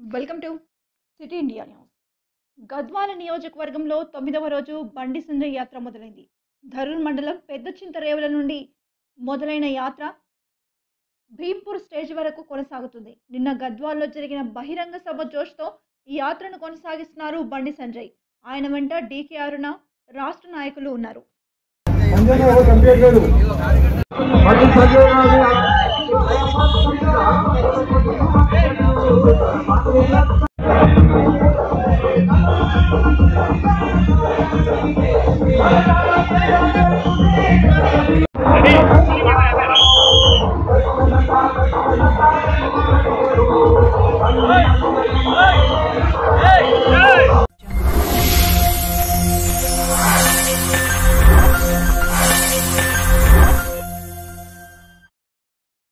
welcome to city India news Gadwal నియోజకవర్గంలో తొమ్మిదవ రోజు బండి సంజయ్ యాత్ర మొదలైంది ధరూర్ మండలం పెద్ద చింతరేవుల నుండి మొదలైన యాత్ర భీంపూర్ స్టేజ్ వరకు కొనసాగుతుంది నిన్న గద్వాల్లో జరిగిన బహిరంగ సభ జోష్తో ఈ యాత్రను కొనసాగిస్తున్నారు బండి సంజయ్ ఆయన వెంట డీకే అరుణ రాష్ట్ర నాయకులు ఉన్నారు సంజయ్ ఎవరు కనిపించట్లేదు బండి సంజయ్ గారిని